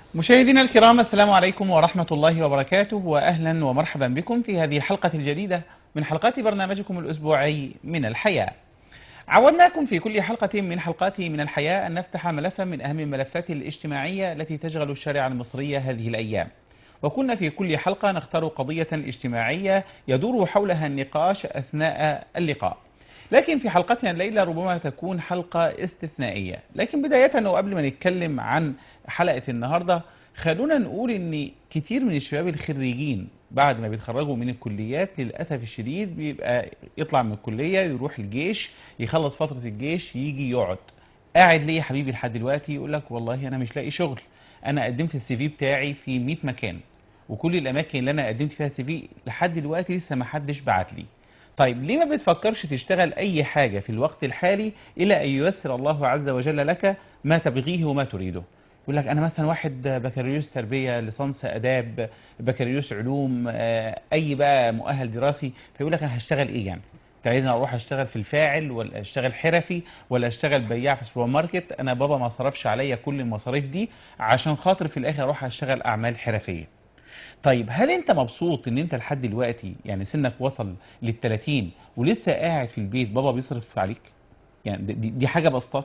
مشاهدينا الكرام السلام عليكم ورحمة الله وبركاته وأهلا ومرحبا بكم في هذه الحلقة الجديدة من حلقات برنامجكم الأسبوعي من الحياة عودناكم في كل حلقة من حلقات من الحياة أن نفتح ملفا من أهم الملفات الاجتماعية التي تشغل الشارع المصري هذه الأيام وكنا في كل حلقة نختار قضية اجتماعية يدور حولها النقاش أثناء اللقاء لكن في حلقتنا الليلة ربما تكون حلقة استثنائية لكن بداية وقبل ما نتكلم عن حلقة النهاردة خلونا نقول ان كتير من الشباب الخريجين بعد ما بيتخرجوا من الكليات للأسف الشديد بيبقى يطلع من الكلية يروح الجيش يخلص فترة الجيش يجي يقعد قاعد ليه يا حبيبي لحد دلوقتي يقول لك والله انا مش لاقي شغل انا قدمت السي في بتاعي في 100 مكان وكل الاماكن اللي انا قدمت فيها سي في لحد دلوقتي لسه ما حدش بعت لي طيب ليه ما بتفكرش تشتغل أي حاجة في الوقت الحالي إلى أن ييسر الله عز وجل لك ما تبغيه وما تريده يقول لك أنا مثلا واحد بكالوريوس تربية ليسانس آداب بكالوريوس علوم أي بقى مؤهل دراسي فيقول لك أنا هشتغل إيه يعني انت عايزني اروح اشتغل في الفاعل ولا اشتغل حرفي ولا اشتغل بياع في السوبر ماركت انا بابا ما صرفش عليا كل المصاريف دي عشان خاطر في الاخر اروح اشتغل اعمال حرفيه طيب هل انت مبسوط ان انت لحد دلوقتي يعني سنك وصل لل 30 ولسه قاعد في البيت بابا بيصرف عليك يعني دي, دي حاجه بسطاك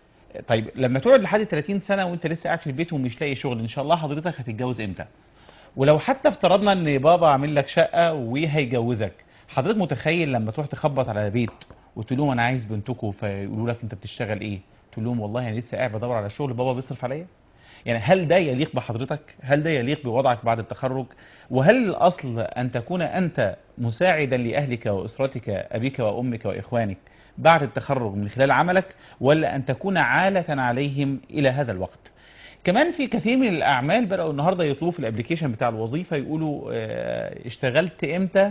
طيب لما تقعد لحد 30 سنه وانت لسه قاعد في البيت ومش لاقي شغل ان شاء الله حضرتك هتتجوز امتى ولو حتى افترضنا ان بابا عامل لك شقه وهيجوزك حضرتك متخيل لما تروح تخبط على بيت وتقول لهم انا عايز بنتكم فيقولوا لك انت بتشتغل ايه تقول لهم والله انا لسه قاعد بدور على شغل بابا بيصرف عليا يعني هل ده يليق بحضرتك هل ده يليق بوضعك بعد التخرج وهل الأصل أن تكون أنت مساعدا لأهلك وأسرتك أبيك وأمك وإخوانك بعد التخرج من خلال عملك ولا أن تكون عالة عليهم إلى هذا الوقت كمان في كثير من الأعمال بدأوا النهاردة يطلبوا في الابليكيشن بتاع الوظيفة يقولوا اشتغلت إمتى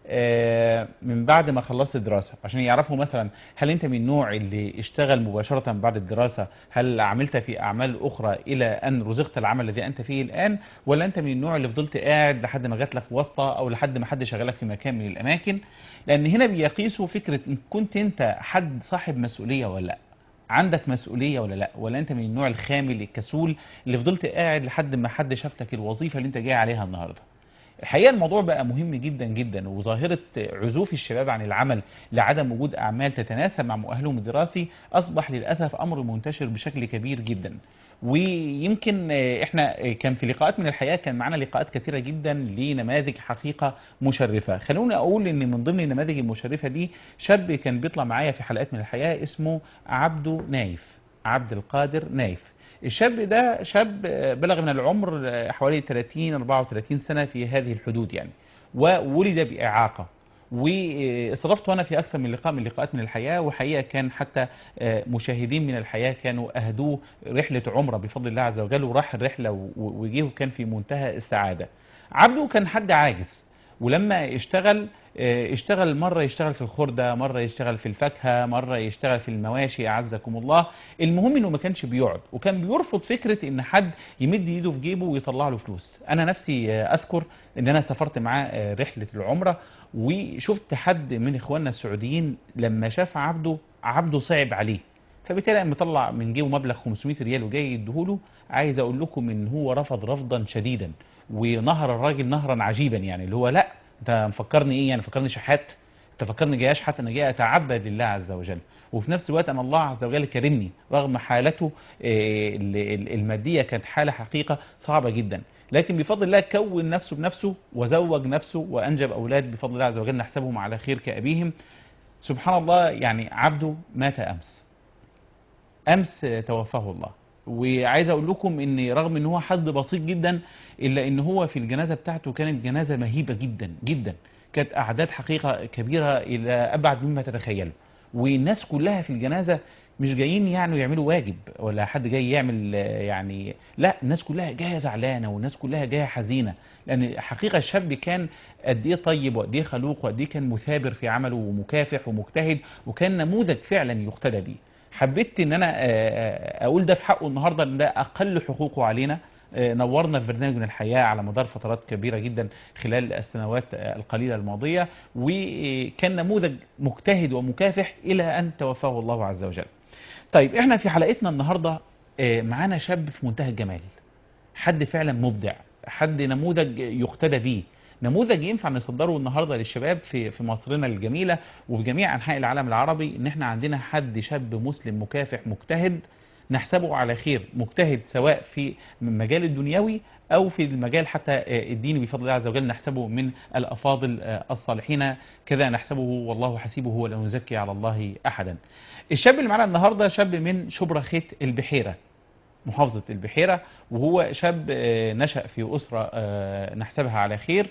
من بعد ما خلصت الدراسة عشان يعرفوا مثلا هل انت من النوع اللي اشتغل مباشرة بعد الدراسة هل عملت في اعمال اخرى الى ان رزقت العمل الذي انت فيه الان ولا انت من النوع اللي فضلت قاعد لحد ما جات لك واسطة او لحد ما حد شغلك في مكان من الاماكن لان هنا بيقيسوا فكرة ان كنت انت حد صاحب مسؤولية ولا لا عندك مسؤولية ولا لا ولا انت من النوع الخامل الكسول اللي فضلت قاعد لحد ما حد شاف لك الوظيفة اللي انت جاي عليها النهارده الحقيقة الموضوع بقى مهم جدا جدا وظاهرة عزوف الشباب عن العمل لعدم وجود أعمال تتناسب مع مؤهلهم الدراسي أصبح للأسف أمر منتشر بشكل كبير جدا ويمكن احنا كان في لقاءات من الحياة كان معنا لقاءات كثيرة جدا لنماذج حقيقة مشرفة خلوني أقول ان من ضمن النماذج المشرفة دي شاب كان بيطلع معايا في حلقات من الحياة اسمه عبده نايف عبد القادر نايف الشاب ده شاب بلغ من العمر حوالي 30 34 سنة في هذه الحدود يعني وولد بإعاقة واستضفت أنا في أكثر من لقاء من لقاءات من الحياة وحقيقة كان حتى مشاهدين من الحياة كانوا أهدوه رحلة عمرة بفضل الله عز وجل وراح الرحلة وجيه كان في منتهى السعادة عبده كان حد عاجز ولما اشتغل اشتغل مرة يشتغل في الخردة مرة يشتغل في الفاكهة مرة يشتغل في المواشي أعزكم الله المهم انه ما كانش بيقعد وكان بيرفض فكرة ان حد يمد ايده في جيبه ويطلع له فلوس انا نفسي اذكر ان انا سافرت معاه رحلة العمرة وشفت حد من اخواننا السعوديين لما شاف عبده عبده صعب عليه فبالتالي قام مطلع من جيبه مبلغ 500 ريال وجاي يديهوله عايز اقول لكم ان هو رفض رفضا شديدا ونهر الراجل نهرا عجيبا يعني اللي هو لا انت مفكرني ايه يعني مفكرني شحات انت فكرني جاي اشحت انا جاي اتعبد لله عز وجل وفي نفس الوقت انا الله عز وجل كرمني رغم حالته الماديه كانت حاله حقيقه صعبه جدا لكن بفضل الله كون نفسه بنفسه وزوج نفسه وانجب اولاد بفضل الله عز وجل نحسبهم على خير كابيهم سبحان الله يعني عبده مات امس امس توفاه الله وعايز اقول لكم ان رغم ان هو حد بسيط جدا الا ان هو في الجنازه بتاعته كانت جنازه مهيبه جدا جدا كانت اعداد حقيقه كبيره الى ابعد مما تتخيلوا والناس كلها في الجنازه مش جايين يعني يعملوا واجب ولا حد جاي يعمل يعني لا الناس كلها جايه زعلانه والناس كلها جايه حزينه لان حقيقه الشاب كان قد ايه طيب وقد ايه خلوق وقد ايه كان مثابر في عمله ومكافح ومجتهد وكان نموذج فعلا يقتدى به حبيت ان انا اقول ده في حقه النهارده ان ده اقل حقوقه علينا نورنا في برنامج من الحياة على مدار فترات كبيرة جدا خلال السنوات القليلة الماضية وكان نموذج مجتهد ومكافح إلى أن توفاه الله عز وجل طيب احنا في حلقتنا النهاردة معانا شاب في منتهى الجمال حد فعلا مبدع حد نموذج يقتدى بيه نموذج ينفع نصدره النهارده للشباب في في مصرنا الجميله وفي جميع انحاء العالم العربي ان احنا عندنا حد شاب مسلم مكافح مجتهد نحسبه على خير مجتهد سواء في المجال الدنيوي او في المجال حتى آه، الديني بفضل الله عز وجل نحسبه من الافاضل آه، الصالحين كذا نحسبه والله حسيبه ولا نزكي على الله احدا. الشاب اللي معانا النهارده شاب من شبرا خيت البحيره محافظة البحيرة وهو شاب آه، نشأ في أسرة آه، نحسبها على خير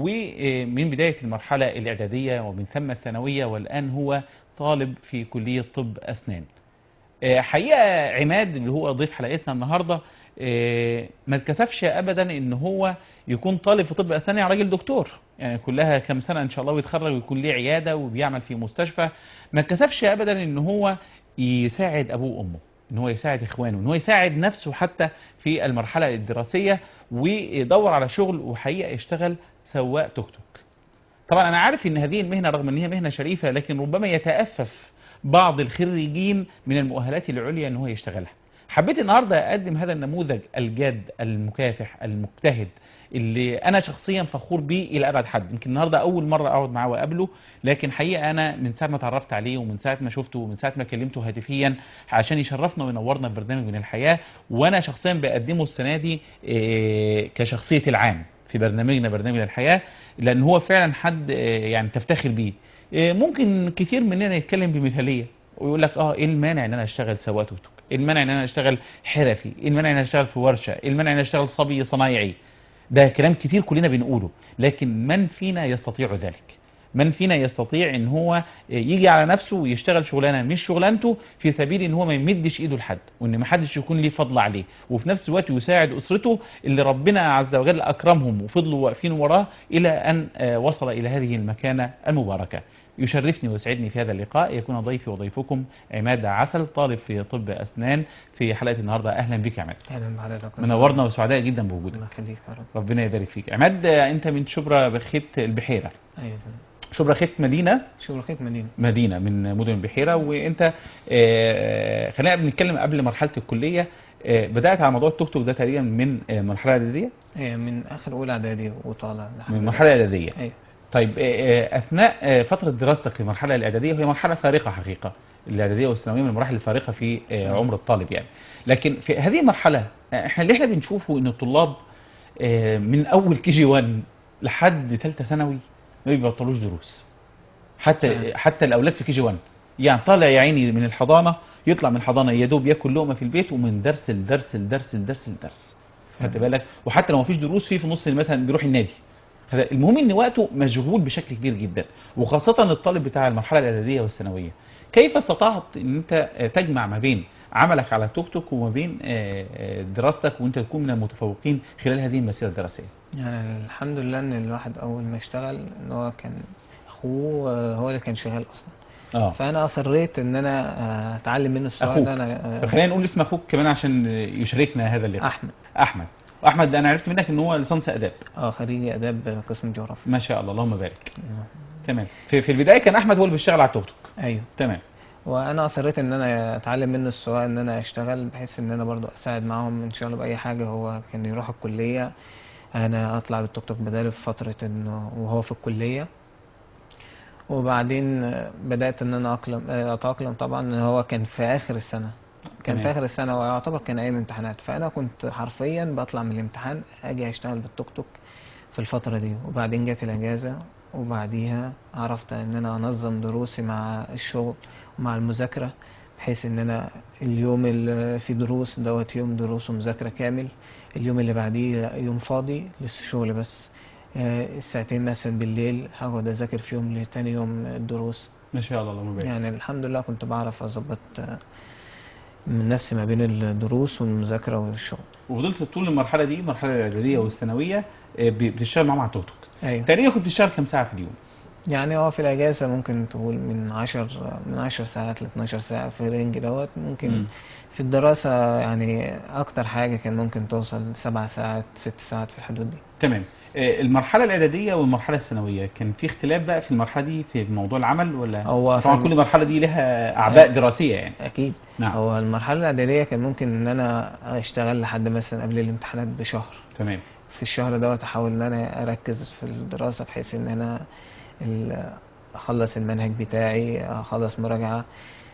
ومن بداية المرحلة الإعدادية ومن ثم الثانوية والآن هو طالب في كلية طب أسنان آه، حقيقة عماد اللي هو ضيف حلقتنا النهاردة آه، ما اتكسفش أبدا إن هو يكون طالب في طب أسنان يعني راجل دكتور يعني كلها كم سنة إن شاء الله ويتخرج ويكون ليه عيادة وبيعمل في مستشفى ما اتكسفش أبدا إن هو يساعد أبوه وأمه ان هو يساعد اخوانه ان هو يساعد نفسه حتى في المرحله الدراسيه ويدور على شغل وحقيقه يشتغل سواق توك توك طبعا انا عارف ان هذه المهنه رغم ان هي مهنه شريفه لكن ربما يتأفف بعض الخريجين من المؤهلات العليا ان هو يشتغلها حبيت النهارده اقدم هذا النموذج الجاد المكافح المجتهد اللي انا شخصيا فخور بيه الى ابعد حد يمكن النهارده اول مره اقعد معاه واقابله لكن حقيقه انا من ساعه ما اتعرفت عليه ومن ساعه ما شفته ومن ساعه ما كلمته هاتفيا عشان يشرفنا وينورنا في برنامج من الحياه وانا شخصيا بقدمه السنه دي إيه، كشخصيه العام في برنامجنا برنامج الحياه لان هو فعلا حد إيه، يعني تفتخر بيه إيه، ممكن كتير مننا يتكلم بمثاليه ويقول لك اه ايه المانع ان انا اشتغل سواق توك توك؟ ايه المانع ان انا اشتغل حرفي؟ ايه المانع ان انا اشتغل في ورشه؟ ايه المانع ان انا اشتغل صبي صنايعي؟ ده كلام كتير كلنا بنقوله لكن من فينا يستطيع ذلك من فينا يستطيع ان هو يجي على نفسه ويشتغل شغلانه مش شغلانته في سبيل ان هو ما يمدش ايده لحد وان ما حدش يكون ليه فضل عليه وفي نفس الوقت يساعد اسرته اللي ربنا عز وجل اكرمهم وفضلوا واقفين وراه الى ان آه، وصل الى هذه المكانه المباركه يشرفني ويسعدني في هذا اللقاء يكون ضيفي وضيفكم عماد عسل طالب في طب اسنان في حلقه النهارده اهلا بك يا عماد اهلا بحضرتك منورنا وسعداء جدا بوجودك الله يخليك يا رب ربنا يبارك فيك عماد آه، انت من شبرا بخيت البحيره ايوه شبرا خيت مدينه شغل خيط مدينه مدينه من مدن البحيره وانت آه، خلينا بنتكلم قبل مرحله الكليه آه، بدات على موضوع التوك توك ده تقريبا من آه، مرحله اعداديه ايه من اخر اولى اعدادي وطالع لحد من مرحله اعداديه ايوه طيب آه، آه، اثناء آه، فتره دراستك في المرحله الاعداديه وهي مرحله فارقه حقيقه الاعداديه والثانويه من المراحل الفارقه في آه، نعم. عمر الطالب يعني لكن في هذه المرحله آه، احنا اللي احنا بنشوفه ان الطلاب آه، من اول كي جي 1 لحد ثالثه ثانوي ما بيبطلوش دروس حتى نعم. حتى الاولاد في كي جي 1 يعني طالع يا عيني من الحضانه يطلع من الحضانه يا دوب ياكل لقمه في البيت ومن درس لدرس لدرس لدرس لدرس خدت بالك وحتى لو ما فيش دروس فيه في نص مثلا بيروح النادي هذا المهم ان وقته مشغول بشكل كبير جدا وخاصه الطالب بتاع المرحله الاعداديه والثانويه كيف استطعت ان انت آه، تجمع ما بين عملك على التوك توك وما بين آه، آه، دراستك وانت تكون من المتفوقين خلال هذه المسيره الدراسيه يعني الحمد لله ان الواحد اول ما اشتغل ان هو كان اخوه آه، هو اللي كان شغال اصلا اه فانا اصريت ان انا آه، اتعلم منه السواقه أخوك. ان انا آه، خلينا نقول اسم اخوك كمان عشان يشاركنا هذا اللقاء احمد احمد واحمد ده انا عرفت منك ان هو ليسانس اداب اه خريج اداب قسم جغرافيا ما شاء الله اللهم بارك تمام في, في البدايه كان احمد هو اللي بيشتغل على التوك توك ايوه تمام وانا اصريت ان انا اتعلم منه السواقه ان انا اشتغل بحيث ان انا برضو اساعد معاهم ان شاء الله باي حاجه هو كان يروح الكليه انا اطلع بالتوك توك بداله في فتره انه وهو في الكليه وبعدين آه، بدات ان انا اقلم آه، اتاقلم طبعا ان هو كان في اخر السنه كان في تمام. اخر السنه ويعتبر كان ايام امتحانات فانا كنت حرفيا بطلع من الامتحان اجي اشتغل بالتوك توك في الفتره دي وبعدين جت الاجازه وبعديها عرفت ان انا انظم دروسي مع الشغل ومع المذاكره بحيث ان انا اليوم اللي في دروس دوت يوم دروس ومذاكره كامل اليوم اللي بعديه يوم فاضي لسه شغل بس آه، الساعتين مثلا بالليل هقعد اذاكر فيهم لتاني يوم الدروس ما شاء الله اللهم بارك يعني الحمد لله كنت بعرف اظبط آه، من نفسي ما بين الدروس والمذاكره والشغل وفضلت طول المرحله دي المرحله الاعداديه والثانويه آه، ب- بتشتغل معاهم على التوك توك ايوه تقريبا كنت بتشتغل كام ساعه في اليوم يعني اه في الاجازه ممكن تقول من 10 من 10 ساعات ل 12 ساعه في الرينج دوت ممكن مم. في الدراسه يعني اكتر حاجه كان ممكن توصل سبع ساعات ست ساعات في الحدود دي تمام آه، المرحله الاعداديه والمرحله الثانويه كان في اختلاف بقى في المرحله دي في موضوع العمل ولا هو طبعا في- كل مرحله دي لها اعباء دراسيه يعني اكيد نعم هو المرحله الاعداديه كان ممكن ان انا اشتغل لحد مثلا قبل الامتحانات بشهر تمام في الشهر دوت احاول ان انا اركز في الدراسه بحيث ان انا ال- اخلص المنهج بتاعي اخلص مراجعه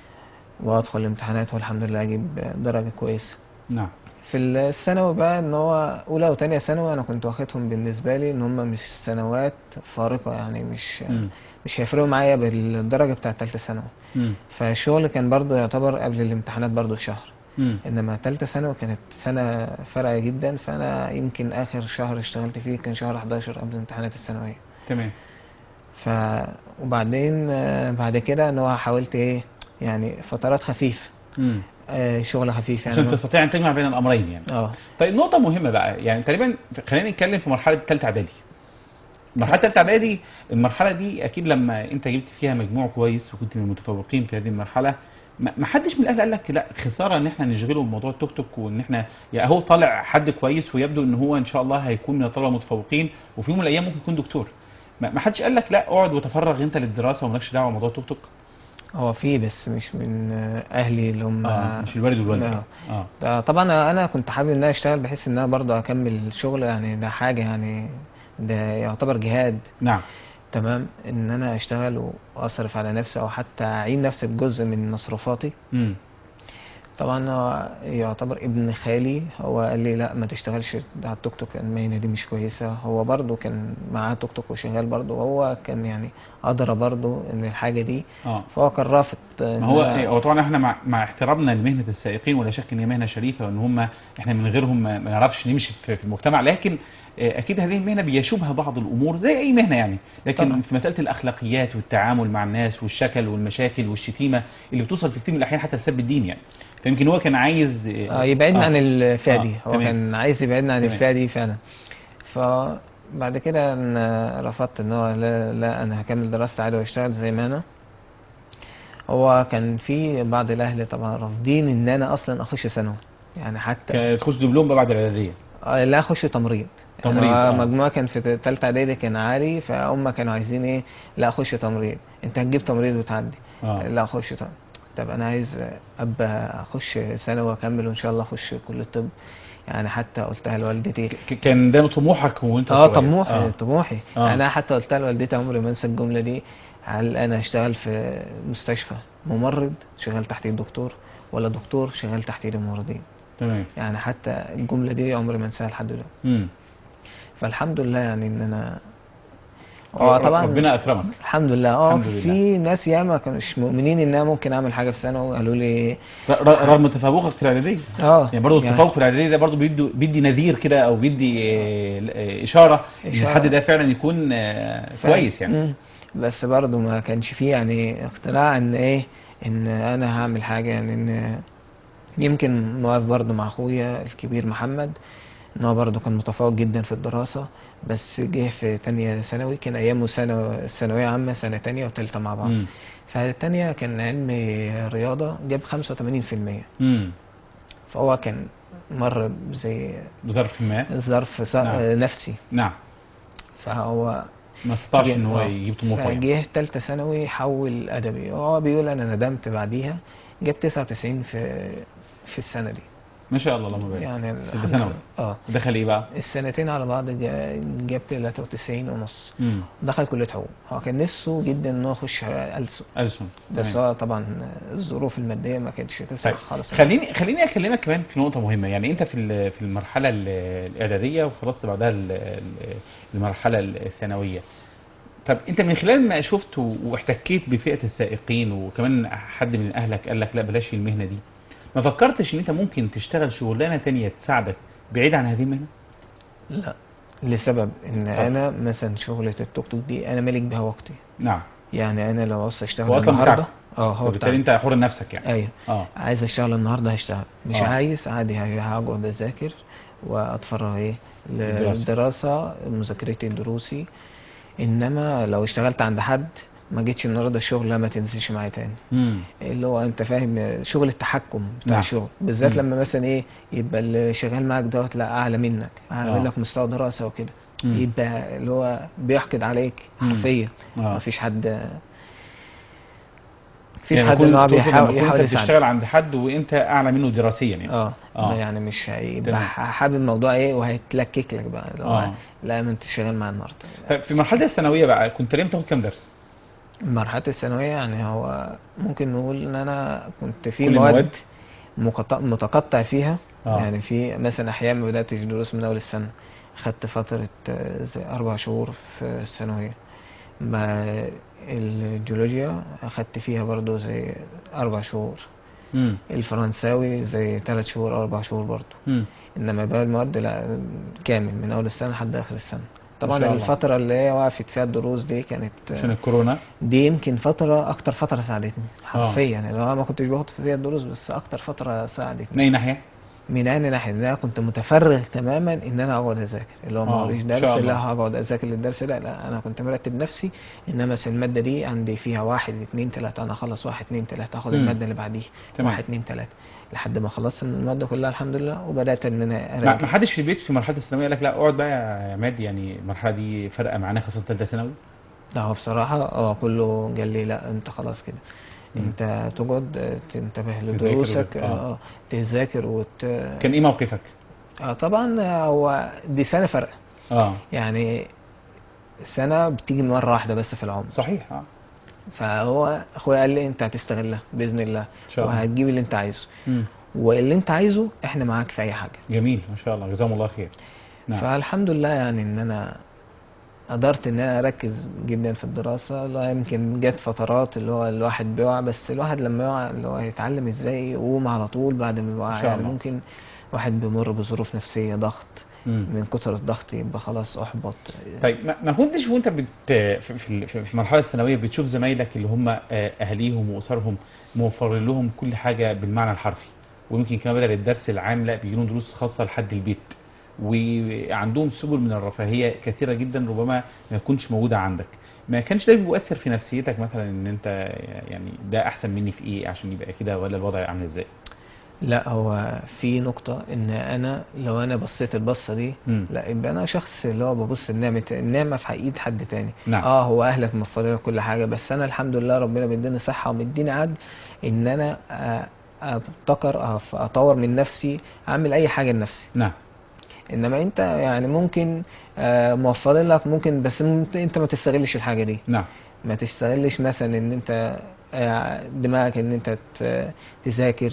وادخل الامتحانات والحمد لله اجيب درجه كويسه نعم في الثانوي بقى ان هو اولى وتانية ثانوي انا كنت واخدهم بالنسبه لي ان هم مش سنوات فارقه يعني مش مم. مش هيفرقوا معايا بالدرجه بتاعه ثالثه ثانوي مم. فالشغل كان برضو يعتبر قبل الامتحانات برضو بشهر مم. انما ثالثه ثانوي كانت سنه فارقه جدا فانا يمكن اخر شهر اشتغلت فيه كان شهر 11 قبل الامتحانات الثانويه تمام ف وبعدين آه، بعد كده ان هو حاولت ايه يعني فترات خفيفه مم. آه، شغل خفيف يعني عشان تستطيع ان تجمع بين الامرين يعني اه طيب نقطة مهمة بقى يعني تقريبا خلينا نتكلم في مرحلة ثالثة إعدادي. مرحلة ثالثة إعدادي المرحلة دي أكيد لما أنت جبت فيها مجموع كويس وكنت من المتفوقين في هذه المرحلة ما ما حدش من الأهل قال لك لا خسارة إن إحنا نشغله بموضوع التوك توك وإن إحنا يعني هو طالع حد كويس ويبدو إن هو إن شاء الله هيكون من الطلبة المتفوقين وفي يوم من الأيام ممكن يكون دكتور. ما ما حدش قال لك لا اقعد وتفرغ أنت للدراسة ومالكش دعوة بموضوع التوك توك. هو في بس مش من آه، اهلي اللي هم اه مش الوالد والوالدة. لا. اه ده طبعا انا كنت حابب ان انا اشتغل بحيث ان انا برضه اكمل الشغل يعني ده حاجه يعني ده يعتبر جهاد نعم تمام ان انا اشتغل واصرف على نفسي او حتى اعين نفسي بجزء من مصروفاتي امم طبعا هو يعتبر ابن خالي هو قال لي لا ما تشتغلش على التوك توك المهنه دي مش كويسه هو برضه كان معاه توك توك وشغال برضه وهو كان يعني ادرى برضه ان الحاجه دي اه فهو كان رافض إن ما هو أنا- إيه، هو طبعا احنا مع, مع احترامنا لمهنه السائقين ولا شك ان هي مهنه شريفه وان هم احنا من غيرهم ما ما نعرفش نمشي في, في المجتمع لكن آه، اكيد هذه المهنه بيشوبها بعض الامور زي اي مهنه يعني لكن طبعا. في مساله الاخلاقيات والتعامل مع الناس والشكل والمشاكل والشتيمه اللي بتوصل في كتير من الاحيان حتى لسب الدين يعني فيمكن هو كان عايز آه يبعدنا آه. عن الفئة دي آه، هو تمام. كان عايز يبعدنا عن تمام. الفئة دي فعلا فبعد كده انا رفضت ان هو لا, لا انا هكمل دراستي عادي واشتغل زي ما انا هو كان في بعض الاهل طبعا رافضين ان انا اصلا اخش ثانوي يعني حتى ك- تخش دبلوم بقى بعد الاعداديه آه، لا اخش تمريض تمريض، يعني آه. هو مجموعة كان في تالتة اعدادي كان عالي فهم كانوا عايزين ايه لا اخش تمريض انت هتجيب تمريض وتعدي اه لا اخش طب طب انا عايز ابقى اخش ثانوي واكمل وان شاء الله اخش كليه الطب يعني حتى قلتها لوالدتي ك- كان ده طموحك وانت اه صغير. طموحي آه. طموحي آه. انا حتى قلتها لوالدتي عمري ما انسى الجمله دي هل انا اشتغل في مستشفى ممرض شغال تحت الدكتور ولا دكتور شغال تحت الممرضين تمام يعني حتى الجمله دي عمري ما انساها لحد دلوقتي امم فالحمد لله يعني ان انا اه طبعا ربنا اكرمك الحمد لله اه الحمد لله. في ناس ياما كانوش مؤمنين ان انا ممكن اعمل حاجه في ثانوي قالوا لي ر- ر- رغم تفوقك في الاعداديه اه يعني برضه التفوق في الاعداديه ده برضه بيدي بيدي نذير كده او بيدي آه، آه، اشاره ان إشارة. الحد ده فعلا يكون آه، فعلا. كويس يعني مم. بس برضه ما كانش فيه يعني اقتناع ان ايه ان انا هعمل حاجه يعني ان يمكن واقف برضه مع اخويا الكبير محمد ان هو برضه كان متفوق جدا في الدراسه بس جه في تانية ثانوي كان ايامه سنه ثانويه عامه سنه تانية وتالتة مع بعض امم فالتانية كان علم رياضه جاب 85% امم فهو كان مر زي بظرف ما ظرف ص- نعم. نفسي نعم فهو ما استطاعش جه- ان هو آه. يجيب طموحه يعني فجه تالتة ثانوي حول أدبي هو بيقول أنا ندمت بعديها جاب 99 في في السنة دي ما شاء الله اللهم بارك يعني في الحمد ثانوي. لله. اه دخل ايه بقى؟ السنتين على بعض جا- جاب 93 ونص امم دخل كلية حقوق هو كان نفسه جدا ان هو يخش ألسن ألسن بس تمام. هو طبعا الظروف المادية ما كانتش تسمح طيب خالص خليني خليني اكلمك كمان في نقطه مهمه يعني انت في ال- في المرحله ال- الاعداديه وخلصت بعدها ال- ال- المرحله الثانويه طب انت من خلال ما شفت و- واحتكيت بفئه السائقين وكمان حد من اهلك قال لك لا بلاش المهنه دي ما فكرتش ان انت ممكن تشتغل شغلانه تانية تساعدك بعيد عن هذه المهنه لا لسبب ان طب. انا مثلا شغلة التوك توك دي انا مالك بها وقتي نعم يعني انا لو عاوز اشتغل هو أصلاً النهارده بتاعك. اه هو وبالتالي بتاعي انت حر نفسك يعني ايوه اه عايز اشتغل النهارده هشتغل مش آه. عايز عادي ه- هقعد اذاكر واتفرغ ايه الدراسة. للدراسه مذاكرتي دروسي انما لو اشتغلت عند حد ما جيتش النهارده الشغل لا ما تنزلش معايا تاني مم. اللي هو انت فاهم شغل التحكم بتاع نعم. الشغل بالذات مم. لما مثلا ايه يبقى اللي شغال معاك دوت لا اعلى منك اعلى آه. منك مستوى دراسه وكده مم. يبقى اللي هو بيحقد عليك مم. حرفيا آه. مفيش حد مفيش يعني حد كل- ان هو تقصد بيحاول لما كنت يحاول يساعدك بتشتغل عند حد وانت اعلى منه دراسيا يعني اه آه. يعني مش هيبقى تمام. حابب الموضوع ايه وهيتلكك لك بقى اللي هو آه. لا ما انت شغال مع النهارده طيب في مرحله الثانويه بقى كنت ليه بتاخد كام درس؟ مرحله الثانويه يعني هو ممكن نقول ان انا كنت في كل مواد المواد؟ مقطع متقطع فيها آه. يعني في مثلا احيان ما بداتش دروس من اول السنه خدت فتره آه، زي اربع شهور في الثانويه مع الجيولوجيا اخدت فيها برضو زي اربع شهور مم. الفرنساوي زي ثلاث شهور او اربع شهور برضو مم. انما باقي المواد لا كامل من اول السنه لحد اخر السنه ما طبعا شاء الله. الفتره اللي هي وقفت فيها الدروس دي كانت عشان الكورونا دي يمكن فتره اكتر فتره ساعدتني حرفيا يعني لو أنا ما كنتش باخد فيها الدروس بس اكتر فتره من ساعدتني اي ناحيه؟ من اي ناحيه ان انا كنت متفرغ تماما ان انا اقعد اذاكر اللي هو آه، ما وريش إن درس شاء لا الله. هقعد اذاكر للدرس ده لا انا كنت مرتب نفسي ان مثلا الماده دي عندي فيها واحد اتنين تلاته انا اخلص واحد اتنين تلاته اخد مم. الماده اللي بعديها تمام. واحد اتنين تلاته لحد ما خلصت الماده كلها الحمد لله وبدات ان انا ما اراجع ما حدش في البيت في مرحله الثانويه قال لك لا اقعد بقى يا عماد يعني المرحله دي فارقه معانا خاصه ثالثه ثانوي لا هو بصراحة اه كله قال لي لا انت خلاص كده مم. انت تقعد آه، تنتبه تذاكر لدروسك وت- آه. اه تذاكر وت كان ايه موقفك؟ اه طبعا آه، هو دي سنة فرق اه يعني سنة بتيجي مرة واحدة بس في العمر صحيح اه فهو اخويا قال لي انت هتستغلها بإذن الله ان شاء الله وهتجيب اللي انت عايزه مم. واللي انت عايزه احنا معاك في اي حاجة جميل ما شاء الله جزاهم الله خير نعم فالحمد لله يعني ان انا قدرت ان انا اركز جدا في الدراسة لا يمكن جت فترات اللي هو الواحد بيقع بس الواحد لما يقع اللي هو يتعلم ازاي يقوم على طول بعد ما إن يقع شاء يعني الله. ممكن واحد بيمر بظروف نفسية ضغط مم. من كتر الضغط يبقى خلاص احبط طيب ما ما كنتش وانت بت في في في في المرحله الثانويه بتشوف زمايلك اللي هم آه، اهاليهم واسرهم موفرين لهم كل حاجه بالمعنى الحرفي ويمكن كمان بدل الدرس العام لا بيجي لهم دروس خاصه لحد البيت وعندهم سبل من الرفاهيه كثيره جدا ربما ما يكونش موجوده عندك ما كانش ده بيؤثر في نفسيتك مثلا ان انت يعني ده احسن مني في ايه عشان يبقى كده ولا الوضع عامل ازاي لا هو في نقطة ان انا لو انا بصيت البصة دي مم. لا يبقى انا شخص اللي هو ببص النعمة النعمة في ايد حد تاني نعم. اه هو اهلك موفرين لك كل حاجة بس انا الحمد لله ربنا بيديني صحة ومديني عقل ان انا آه، ابتكر أف- اطور من نفسي اعمل اي حاجة لنفسي نعم انما انت يعني ممكن آه، موفرين لك ممكن بس انت انت ما تستغلش الحاجة دي نعم ما تستغلش مثلا ان انت آه، دماغك ان انت ت- تذاكر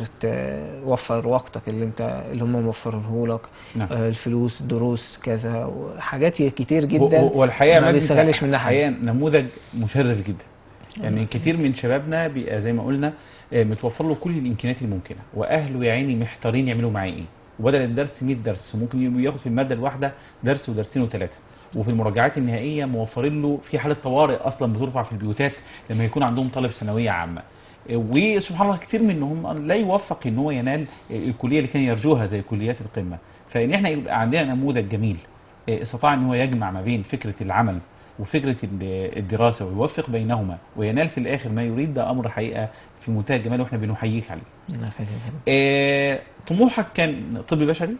توفر وقتك اللي انت اللي هم موفرينه لك نعم آه، الفلوس دروس كذا حاجات كتير هو- جدا هو- والحقيقه ما مجدي بيستغلش منها حاجة. حقيقة نموذج مشرف جدا يعني كتير من شبابنا بيبقى زي ما قلنا آه، متوفر له كل الامكانيات الممكنه واهله يا عيني محتارين يعملوا معاه ايه وبدل الدرس 100 درس ممكن ياخد في الماده الواحده درس ودرسين وثلاثه وفي المراجعات النهائيه موفرين له في حاله طوارئ اصلا بترفع في البيوتات لما يكون عندهم طالب ثانويه عامه آه، وسبحان الله كتير منهم لا يوفق ان هو ينال آه، الكليه اللي كان يرجوها زي كليات القمه فان احنا يبقى عندنا نموذج جميل آه، استطاع ان هو يجمع ما بين فكره العمل وفكره ال- الدراسه ويوفق بينهما وينال في الاخر ما يريد ده امر حقيقه في منتهى الجمال واحنا بنحييك عليه. أنا فاهم. آه، طموحك كان طب بشري؟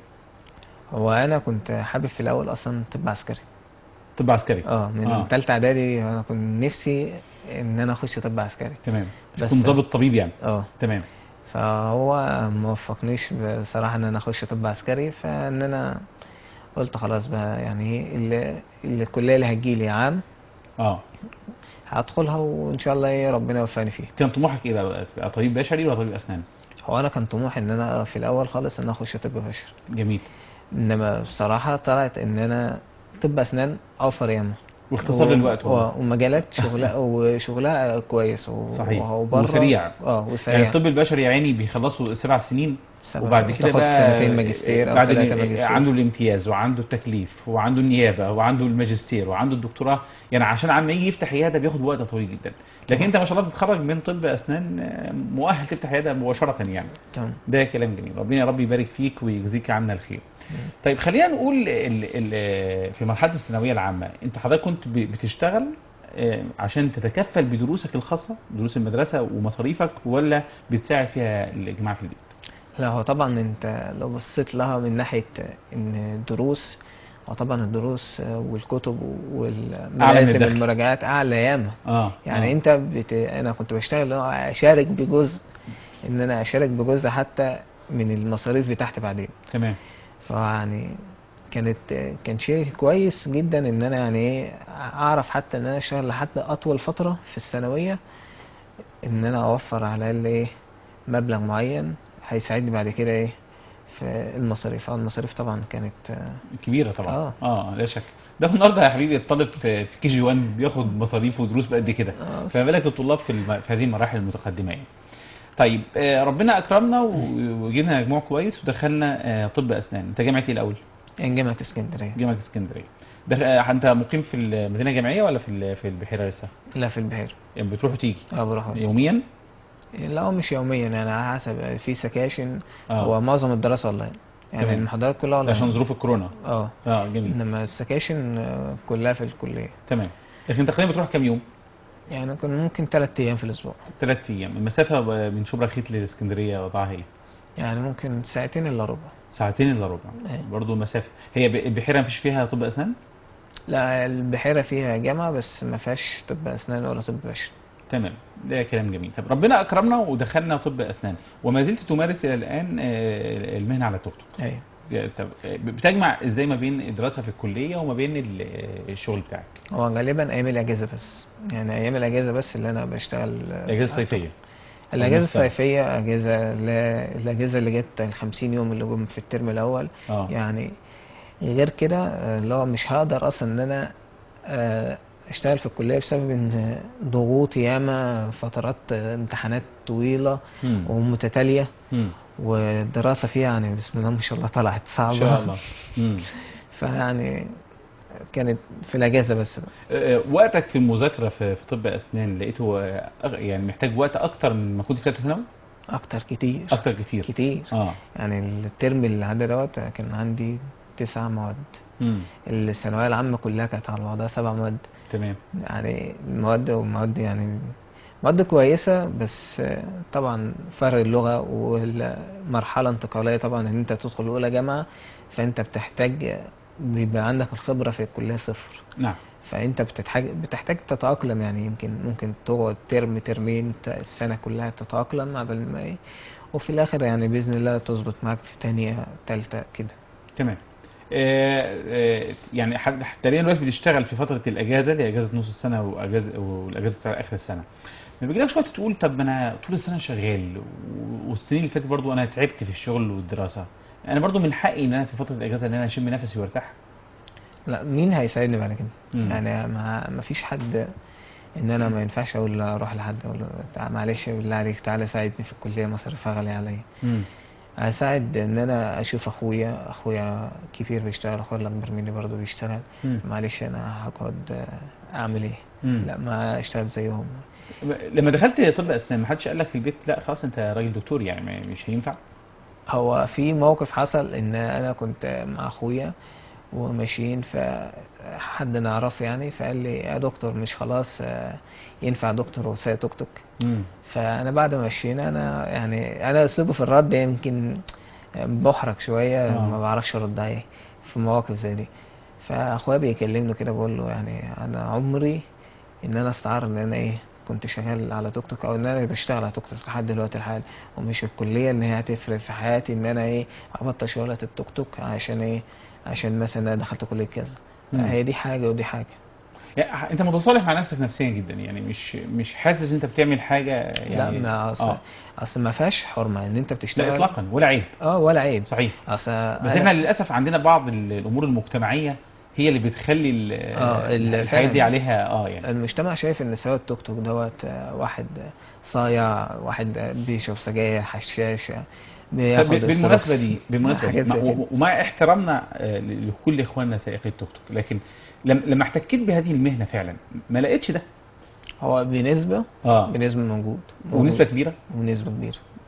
هو انا كنت حابب في الاول اصلا طب عسكري طب عسكري اه من آه. ثالثه اعدادي انا كنت نفسي ان انا اخش طب عسكري تمام بس- تكون ضابط طبيب يعني اه تمام فهو ما وفقنيش بصراحه ان انا اخش طب عسكري فان انا قلت خلاص بقى يعني اللي اللي الكليه اللي هتجيلي عام اه هدخلها وان شاء الله ايه ربنا يوفقني فيها كان طموحك ايه بقى؟ تبقى طبيب بشري ولا طبيب اسنان؟ هو انا كان طموحي ان انا في الاول خالص ان أنا اخش طب بشري جميل انما بصراحه طلعت ان انا طب اسنان اوفر ياما واختصار للوقت والله. و- ومجالات شغلها وشغلها كويس و- صحيح. وبره وسريع. اه وسريع يعني الطب البشري يا عيني بيخلصوا سبع سنين سبع- وبعد كده تاخد بقى سنتين ماجستير او بعد ثلاثه ال- ماجستير عنده الامتياز وعنده التكليف وعنده النيابه وعنده الماجستير وعنده الدكتوراه يعني عشان عم يجي يفتح عياده بياخد وقت طويل جدا لكن انت ما شاء الله تتخرج من طب اسنان آه، مؤهل تفتح عياده مباشره يعني تمام ده كلام جميل ربنا يا رب يبارك فيك ويجزيك عنا الخير طيب خلينا نقول ال ال في مرحله الثانويه العامه انت حضرتك كنت ب- بتشتغل آه، عشان تتكفل بدروسك الخاصه دروس المدرسه ومصاريفك ولا بتساعد فيها الجماعه في البيت لا هو طبعا انت لو بصيت لها من ناحية ان الدروس هو طبعا الدروس والكتب والملازم الدخل. والمراجعات اعلى ياما اه يعني آه. انت بت... انا كنت بشتغل اللي هو اشارك بجزء ان انا اشارك بجزء حتى من المصاريف بتاعتي بعدين تمام فيعني كانت كان شيء كويس جدا ان انا يعني ايه اعرف حتى ان انا اشتغل لحد اطول فترة في الثانوية ان انا اوفر على الاقل ايه مبلغ معين هيساعدني بعد كده ايه في المصاريف اه المصاريف طبعا كانت آه، كبيره طبعا آه. اه لا شك ده النهارده يا حبيبي الطالب في في كي جي 1 بياخد مصاريف ودروس بقد كده آه. فما بالك الطلاب في, الم... في هذه المراحل المتقدمه يعني طيب آه، ربنا اكرمنا و- وجبنا مجموع كويس ودخلنا آه، طب اسنان انت جامعه ايه الاول يعني جامعة اسكندرية جامعه اسكندريه دخ... آه، انت مقيم في المدينه الجامعيه ولا في ال- في البحيره لسه لا في البحير يعني بتروح وتيجي اه بروح يوميا لا هو مش يوميا يعني على حسب في سكاشن اه هو معظم الدراسة اونلاين يعني تمام. المحاضرات كلها ده اونلاين عشان ظروف الكورونا اه اه جميل انما السكاشن آه، كلها في الكلية تمام لكن انت تقريبا بتروح كام يوم يعني كان ممكن ثلاث ايام في الاسبوع ثلاث ايام المسافه ب- من شبرا خيط لاسكندريه وضعها ايه يعني ممكن ساعتين الا ربع ساعتين الا ربع أيوة. برضه المسافه هي ب- البحيره مفيش فيها طب اسنان لا البحيرة فيها جامعة بس ما فيهاش طب أسنان ولا طب بشري تمام ده كلام جميل طب ربنا اكرمنا ودخلنا طب اسنان وما زلت تمارس الى الان آه، المهنه على التوك توك أيوة يا- طب آه، بتجمع ازاي ما بين الدراسه في الكليه وما بين ال- آه، الشغل بتاعك هو غالبا أيام الأجازة بس يعني أيام الأجازة بس اللي أنا بشتغل آه، الاجازه الصيفيه الأجازة نصها. الصيفية أجازة لا الأجازة اللي جت الخمسين يوم اللي جم في الترم الأول اه يعني غير كده آه، اللي هو مش هقدر أصلا إن أنا آه، أشتغل في الكلية بسبب إن ضغوط ياما فترات آه، امتحانات طويلة مم. ومتتالية مم. والدراسة فيها يعني بسم الله ما شاء الله طلعت صعبة ان شاء الله مم. فيعني كانت في الأجازة بس بقى. آه، وقتك في المذاكره في في طب اسنان لقيته آه، أغ- يعني محتاج وقت اكتر من ما كنت في ثالثه ثانوي أكتر كتير اكتر كتير كتير اه يعني الترم اللي عدى دوت كان عندي تسع مواد مم. الثانوية العامة كلها كانت على بعضها سبع مواد تمام يعني مواد ومواد يعني مواد كويسة بس آه، طبعا فرق اللغة والمرحلة انتقالية طبعا ان انت تدخل اولى جامعة فانت بتحتاج بيبقى عندك الخبرة في الكلية صفر نعم فانت بتحتاج بتحتاج تتأقلم يعني يمكن ممكن تقعد ترم ترمين ت- السنة كلها تتأقلم قبل ما ايه وفي الاخر يعني بإذن الله تظبط معاك في تانية تالتة كده تمام آه، آه، يعني حد- حاليا دلوقتي بتشتغل في فتره الاجازه اللي هي اجازه نص السنه واجازه والاجازه بتاع اخر السنه ما بيجيلكش وقت تقول طب ما انا طول السنه شغال و- والسنين اللي فاتت برضو انا تعبت في الشغل والدراسه انا برضو من حقي ان انا في فتره الاجازه ان انا اشم نفسي وارتاح لا مين هيساعدني بعد كده مم. يعني ما ما فيش حد ان انا ما ينفعش اقول لا اروح لحد اقول له تع- معلش بالله عليك تعالى ساعدني في الكليه مصاريفها غاليه عليا مم. هساعد ان انا اشوف اخويا اخويا كبير بيشتغل اخويا اللي اكبر مني برضه بيشتغل مم. معلش انا هقعد آه، اعمل ايه مم. لا ما اشتغل زيهم لما دخلت طب اسنان ما حدش قال لك في البيت لا خلاص انت راجل دكتور يعني ما- مش هينفع هو في موقف حصل ان انا كنت مع اخويا وماشيين فحد نعرفه يعني فقال لي يا دكتور مش خلاص آه، ينفع دكتور وسايق توك توك مم. فانا بعد ما مشينا انا يعني انا اسلوبي في الرد يمكن بحرج شويه آه. ما بعرفش ارد عليه في مواقف زي دي فاخويا بيكلمني كده بقول له يعني انا عمري ان انا استعار ان انا ايه كنت شغال على توك توك او ان انا بشتغل على توك توك لحد دلوقتي الحال ومش الكليه ان هي هتفرق في حياتي ان انا ايه ابطل شغلة التوك توك عشان ايه عشان مثلا انا دخلت كليه كذا مم. هي دي حاجه ودي حاجه يعني انت متصالح مع نفسك نفسيا جدا يعني مش مش حاسس انت بتعمل حاجه يعني لا ما اصل اه اصل ما فيهاش حرمه ان انت لا بتشتغل اطلاقا ولا عيب اه ولا عيب صحيح اصل بس أنا- احنا للاسف عندنا بعض ال- الامور المجتمعيه هي اللي بتخلي ال- اه، ال- الحاجات دي فعلا. عليها اه يعني المجتمع شايف ان سواق التوك توك دوت آه، واحد صايع واحد آه، بيشرب سجاير حشاش آه، طب بياخد بالمناسبه السروكس. دي بالمناسبه دي حاجات زي مع- كده. ومع احترامنا آه، لكل اخواننا سائقي التوك توك لكن لم- لما احتكيت بهذه المهنه فعلا ما لقيتش ده هو بنسبة اه بنسبة موجود ونسبه كبيره ونسبة كبيرة تمام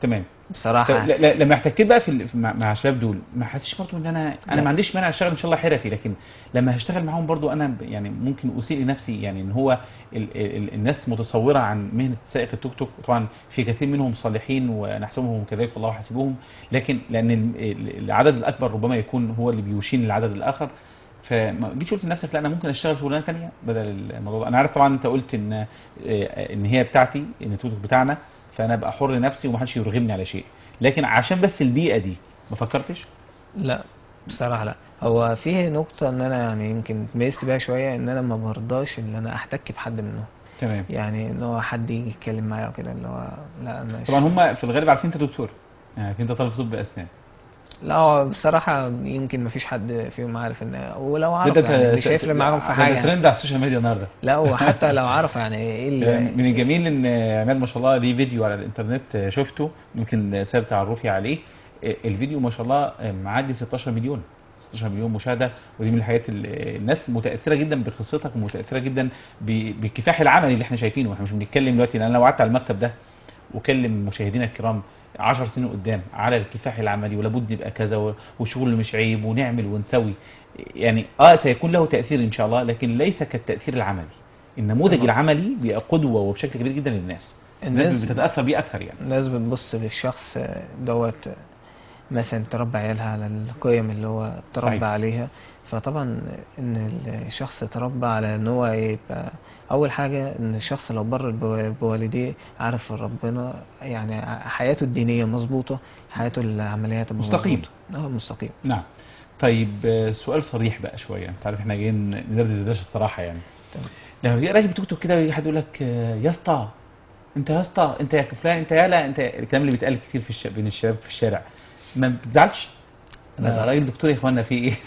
بصراحة لا لا لما احتكيت بقى في ال- مع مع الشباب دول ما حسيتش برضه ان انا انا لا. ما عنديش مانع اشتغل ان شاء الله حرفي لكن لما هشتغل معاهم برضه انا ب- يعني ممكن اسيء لنفسي يعني ان هو ال ال الناس متصوره عن مهنه سائق التوك توك طبعا في كثير منهم صالحين ونحسبهم كذلك والله حاسبهم لكن لان ال- ال- العدد الاكبر ربما يكون هو اللي بيشين العدد الاخر فما جيتش قلت لنفسك لا انا ممكن اشتغل شغلانه ثانيه بدل الموضوع ده. انا عارف طبعا انت قلت ان آه، ان هي بتاعتي ان التوك توك بتاعنا فانا ابقى حر نفسي ومحدش يرغمني على شيء لكن عشان بس البيئه دي ما فكرتش لا بصراحة لا هو فيه نقطة ان انا يعني يمكن اتميزت بيها شوية ان انا ما برضاش ان انا احتك بحد منهم تمام يعني ان هو حد يجي يتكلم معايا وكده اللي هو لا مش طبعا هم في الغالب عارفين انت دكتور يعني عارفين انت طالب طب اسنان لا هو بصراحة يمكن ما فيش حد فيهم عارف ان ولو عارف ده- ده- يعني ده- مش هيفرق معاهم في ده حاجة يعني. ترند على السوشيال ميديا النهارده لا وحتى لو عارف يعني ايه يعني اللي من الجميل ان عماد ما شاء الله ليه فيديو على الانترنت شفته يمكن سبب تعرفي عليه الفيديو ما شاء الله معدي 16 مليون 16 مليون مشاهده ودي من الحاجات اللي الناس متاثره جدا بقصتك ومتاثره جدا ب- بالكفاح العملي اللي احنا شايفينه احنا مش بنتكلم دلوقتي لان انا لو قعدت على المكتب ده وكلم مشاهدينا الكرام 10 سنين قدام على الكفاح العملي ولابد نبقى كذا و- والشغل مش عيب ونعمل ونسوي يعني اه سيكون له تاثير ان شاء الله لكن ليس كالتاثير العملي النموذج طبعا. العملي بيبقى قدوه وبشكل كبير جدا للناس الناس الناس بتتاثر بيه اكثر يعني الناس بتبص للشخص دوت مثلا تربى عيالها على القيم اللي هو تربى صحيح. عليها فطبعا ان الشخص تربى على ان هو يبقى اول حاجه ان الشخص لو بر بو- بوالديه عارف ربنا يعني حياته الدينيه مظبوطه حياته العمليه تبقى مستقيم. مظبوطة. اه مستقيم نعم طيب آه، سؤال صريح بقى شويه انت عارف احنا جايين ندردش دردشه الصراحه يعني تمام. لما تيجي راكب توك توك كده ويجي حد يقول لك آه، يا اسطى انت يا اسطى انت يا فلان انت يالا انت الكلام اللي بيتقال كتير في الش... بين الشباب في الشارع ما بتزعلش؟ انا بزعل. راجل دكتور يا اخوانا في ايه؟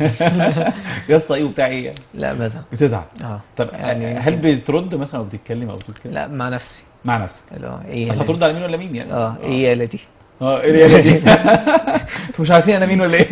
يا اسطى ايه وبتاع ايه؟ لا بزعل بتزعل اه طب يعني يعني هل بترد مثلا او بتتكلم او بتقول كده؟ لا مع نفسي مع نفسك اللي هو ايه بس يالا هترد دي؟ على مين ولا مين يعني؟ اه ايه يالا دي اه ايه الرياله دي؟ انتوا مش عارفين انا مين ولا ايه؟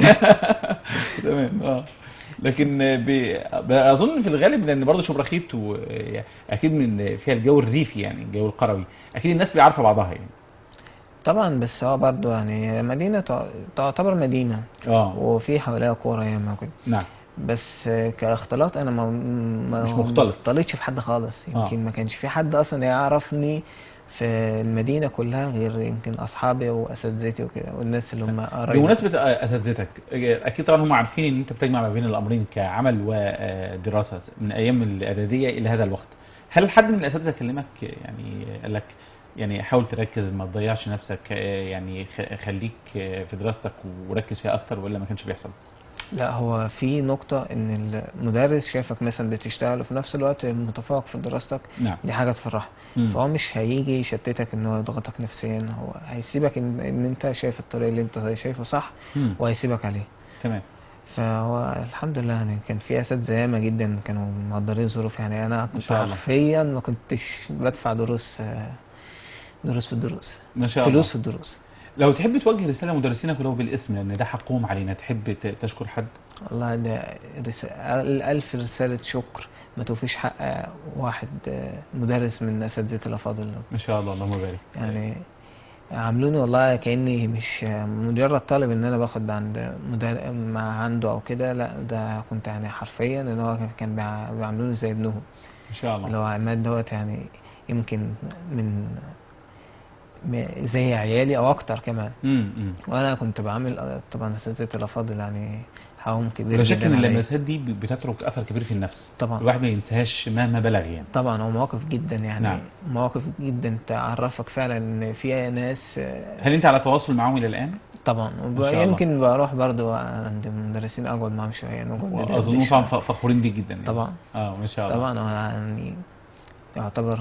تمام اه لكن ب- اظن في الغالب لان برضه شبرخيت و- اكيد من فيها الجو الريفي يعني الجو القروي اكيد الناس بيعرفوا بعضها يعني طبعا بس هو برضه يعني مدينة تع- تعتبر مدينة اه وفي حواليها قرى ياما وكده نعم بس كاختلاط انا ما ما مش ما مختلط. اختلطش في حد خالص آه. يمكن ما كانش في حد اصلا يعرفني في المدينة كلها غير يمكن اصحابي واساتذتي وكده والناس اللي هم قرايبي بمناسبه آه، اساتذتك آه، اكيد طبعا هم عارفين ان انت بتجمع ما بين الامرين كعمل ودراسه من ايام الاعداديه الى هذا الوقت هل حد من الاساتذه كلمك يعني قال لك يعني حاول تركز ما تضيعش نفسك آه، يعني خ- خليك آه، في دراستك وركز فيها اكتر ولا ما كانش بيحصل؟ لا هو في نقطة ان المدرس شافك مثلا بتشتغل وفي نفس الوقت متفوق في دراستك نعم دي حاجة تفرحه مم. فهو مش هيجي يشتتك ان هو يضغطك نفسيا هو هيسيبك ان, إن انت شايف الطريق اللي انت شايفه صح مم. وهيسيبك عليه تمام فهو الحمد لله يعني كان في اساتذه ياما جدا كانوا مقدرين ظروف يعني انا كنت شاء الله. حرفيا ما كنتش بدفع دروس آه، دروس في الدروس ما شاء فلوس الله في الدروس لو تحب توجه رساله لمدرسينك ولو بالاسم لان ده حقهم علينا تحب ت- تشكر حد والله ده رس... ألف رسالة شكر ما توفيش حق واحد آه، مدرس من أساتذة الأفاضل ما شاء الله اللهم بارك يعني عاملوني والله كأني مش مجرد طالب إن أنا باخد عند مدر... مع عنده أو كده لا ده كنت يعني حرفيا إن هو كان بيع- بيعاملوني زي ابنهم ما شاء الله اللي هو عماد دوت يعني يمكن من م- زي عيالي او اكتر كمان امم امم وانا كنت بعمل آه، طبعا اساتذه الافاضل يعني حقهم كبير ولا شك جدا ان عليا. اللمسات دي بتترك اثر كبير في النفس طبعا الواحد ما ينساهاش مهما بلغ يعني طبعا هو مواقف جدا يعني نعم. مواقف جدا تعرفك فعلا ان في ناس آه، هل انت على تواصل معاهم الى الان؟ طبعا ما شاء الله. يمكن بروح برضو عند المدرسين اقعد معاهم شويه نقعد واظنهم ندردش. طبعا ف- فخورين بيك جدا يعني. طبعا اه ما شاء الله طبعا هو يعني يعتبر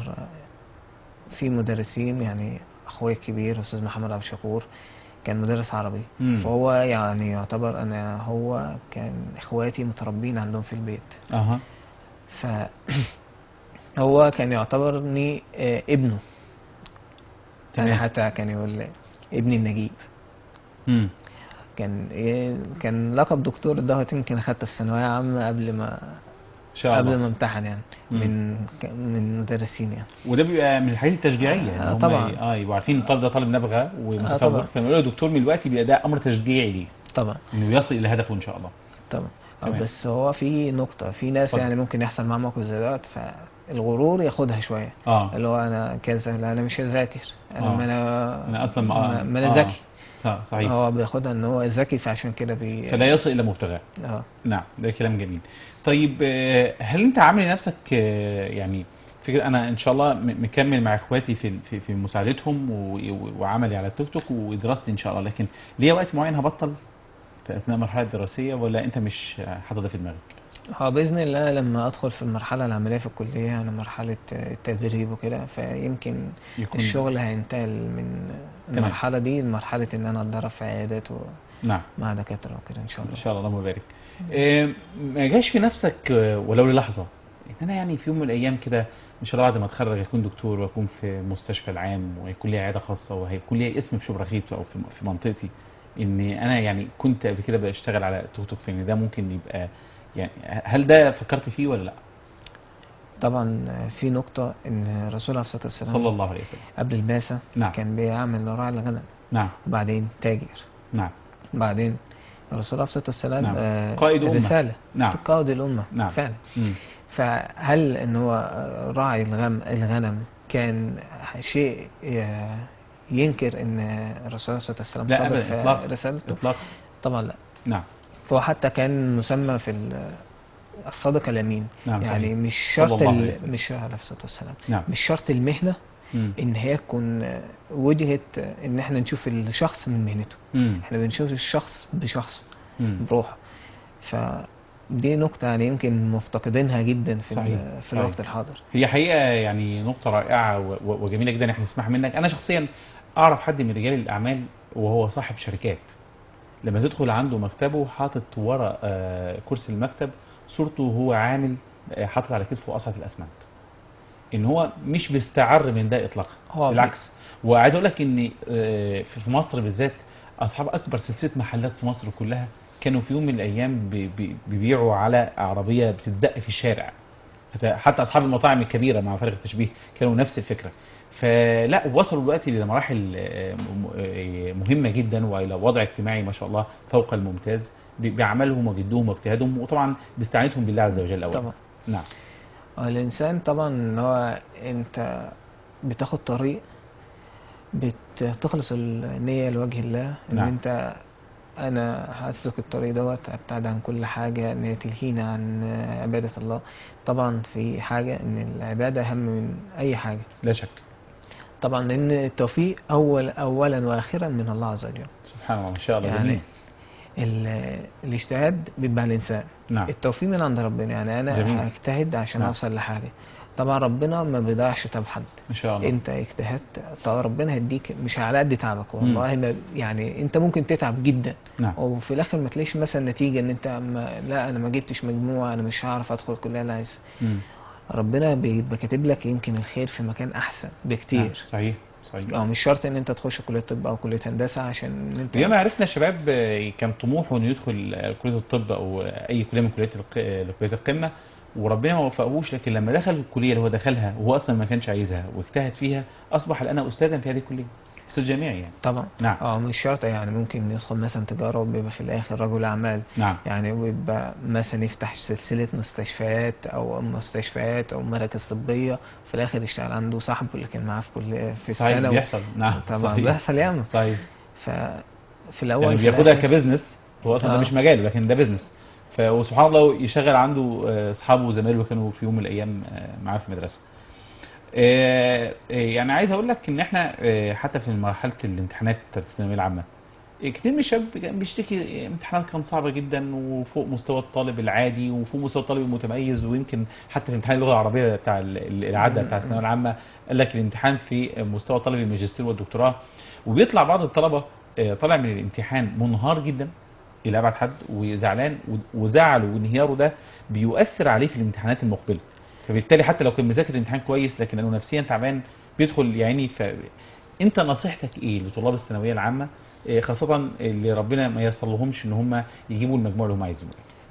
في مدرسين يعني اخويا الكبير استاذ محمد عبد الشكور كان مدرس عربي مم. فهو يعني يعتبر انا هو كان اخواتي متربين عندهم في البيت اها ف هو كان يعتبرني آه، ابنه يعني تمام. حتى كان يقول لي ابني النجيب امم كان إيه كان لقب دكتور دوت يمكن اخدته في ثانويه عامه قبل ما شاء قبل الله ما امتحن يعني مم. من ك- من مدرسين يعني وده بيبقى من الحاجات التشجيعيه آه، إن هم طبعا. ي- اه يبقوا عارفين ان الطالب ده طالب نابغه ومتفوق طبعا. فلما يقولوا دكتور من الوقت بيبقى ده امر تشجيعي ليه طبعا انه يصل الى هدفه ان شاء الله طبعا آه، تمام. بس هو في نقطة في ناس اتفضل. يعني ممكن يحصل معاهم موقف زي دوت فالغرور ياخدها شوية اه اللي هو انا كذا لا انا مش هذاكر انا آه. ما انا انا اصلا ما ما ما انا آه. ذكي صح- صحيح هو بياخدها ان هو ذكي فعشان كده بي فلا يصل الى مبتغاه اه نعم ده كلام جميل طيب آه، هل انت عامل نفسك آه، يعني فكرة انا ان شاء الله م- مكمل مع اخواتي في في, في مساعدتهم و- و- وعملي على التيك توك ودراستي ان شاء الله لكن ليا وقت معين هبطل في اثناء المرحله الدراسيه ولا انت مش حاطط ده في دماغك؟ هو بإذن الله لما أدخل في المرحلة العملية في الكلية يعني مرحلة التدريب وكده فيمكن يكون الشغل هينتقل من المرحلة دي لمرحلة إن أنا أتدرب في عيادات نعم ومع دكاترة وكده إن شاء ان الله شاء الله اللهم بارك آه، ما جاش في نفسك آه، ولو للحظه ان انا يعني في يوم من الايام كده ان شاء الله بعد ما اتخرج اكون دكتور واكون في مستشفى العام ويكون لي عياده خاصه وهيكون لي اسم في شبرا خيط او في في منطقتي ان انا يعني كنت قبل كده بشتغل على توك توك فان ده ممكن يبقى يعني هل ده فكرت فيه ولا لا؟ طبعا في نقطة إن الرسول عليه الصلاة والسلام صلى الله عليه وسلم قبل البعثة نعم. كان بيعمل راعي الغنم نعم وبعدين تاجر نعم بعدين الرسول عليه الصلاة والسلام نعم. آه، قائد أمة. رسالة نعم قائد الأمة نعم. فعلا مم. فهل ان هو راعي الغنم الغنم كان شيء ي- ينكر ان الرسول صلى الله عليه وسلم لا صدق ابدا في اطلاقا رسالته اطلاقا طبعا لا نعم فهو حتى كان مسمى في ال- الصادق الامين نعم يعني صحيح. مش صلى شرط الله عليه ال- وسلم. مش عليه الصلاه والسلام نعم مش شرط المهنه مم. ان هي تكون وجهه ان احنا نشوف الشخص من مهنته مم. احنا بنشوف الشخص بشخص مم. بروحه فدي نقطة يعني يمكن مفتقدينها جدا في, صحيح. ال- في صحيح. الوقت الحاضر هي حقيقة يعني نقطة رائعة و- و- وجميلة جدا احنا نسمعها منك أنا شخصيا أعرف حد من رجال الأعمال وهو صاحب شركات لما تدخل عنده مكتبه حاطط ورا آه، كرسي المكتب صورته وهو عامل آه، حاطط على كتفه قصعة الأسمنت إن هو مش بيستعر من ده إطلاقا هو بالعكس وعايز أقول لك إن آه، في في مصر بالذات أصحاب أكبر سلسلة محلات في مصر كلها كانوا في يوم من الأيام بي- بي- بيبيعوا على عربية بتتزق في الشارع حتى- حتى اصحاب المطاعم الكبيره مع فرق التشبيه كانوا نفس الفكره فلا وصلوا دلوقتي لمراحل آه، م- آه، مهمه جدا والى وضع اجتماعي ما شاء الله فوق الممتاز ب- بعملهم وجدهم واجتهادهم وطبعا باستعانتهم بالله عز وجل اولا طبعا نعم هو الإنسان طبعا إن هو أنت بتاخد طريق بتخلص النية لوجه الله إن نعم. أنت أنا هسلك الطريق دوت أبتعد عن كل حاجة إن هي تلهينا عن عبادة الله طبعا في حاجة إن العبادة أهم من أي حاجة لا شك طبعا لأن التوفيق أول أولا وآخرا من الله عز وجل سبحان الله ما شاء الله يعني جميل ال- الاجتهاد بيبقى الإنسان نعم التوفيق من عند ربنا يعني أنا جميل. هجتهد عشان نعم. أوصل لحاجة طبعا ربنا ما بيضيعش تعب حد ما شاء الله انت اجتهدت طبعا ربنا هيديك مش على قد تعبك والله ما يعني انت ممكن تتعب جدا نعم وفي الاخر ما تلاقيش مثلا نتيجه ان انت ما لا انا ما جبتش مجموعه انا مش هعرف ادخل الكليه اللي عايزها مم. ربنا بيبقى كاتب لك يمكن الخير في مكان احسن نعم. بكتير صحيح صحيح اه مش شرط ان انت تخش كليه طب او كليه هندسه عشان انت ياما عرفنا شباب آه، كان طموحه انه يدخل آه، كليه الطب او آه، اي كليه من كليات الق- آه، كليات القمه وربنا ما وفقهوش لكن لما دخل الكليه اللي هو دخلها وهو اصلا ما كانش عايزها واجتهد فيها اصبح الان استاذا في هذه الكليه استاذ جامعي يعني طبعا نعم اه مش شرط يعني ممكن يدخل مثلا تجاره وبيبقى في الاخر رجل اعمال نعم يعني ويبقى مثلا يفتح سلسلة مستشفيات أو مستشفيات أو مراكز طبية في الآخر يشتغل عنده صاحبه اللي كان معاه في كل في صحيح السنة و- بيحصل نعم طبعا صحيح بيحصل ياما صحيح ففي الأول يعني في بياخدها الآخر- كبزنس هو اصلا ده آه. مش مجاله لكن ده بزنس ف وسبحان الله يشغل عنده آه، اصحابه وزمايله كانوا في يوم من الايام آه، معاه في المدرسه آه، آه، يعني عايز اقول لك ان احنا آه، حتى في مرحله الامتحانات بتاعت الثانويه العامه آه، كتير من الشباب كان بيشتكي آه، امتحانات كانت صعبه جدا وفوق مستوى الطالب العادي وفوق مستوى الطالب المتميز ويمكن حتى في امتحان اللغه العربيه بتاع ال- ال- العاده بتاع الثانويه العامه قال لك الامتحان في مستوى طالب الماجستير والدكتوراه وبيطلع بعض الطلبه آه، طالع من الامتحان منهار جدا الى ابعد حد وزعلان و- وزعله وانهياره ده بيؤثر عليه في الامتحانات المقبله فبالتالي حتى لو كان مذاكر الامتحان كويس لكن لانه نفسيا تعبان بيدخل يعني ف انت نصيحتك ايه لطلاب الثانويه العامه إيه، خاصه اللي ربنا ما ييسر لهمش ان هم يجيبوا المجموع اللي هم عايزينه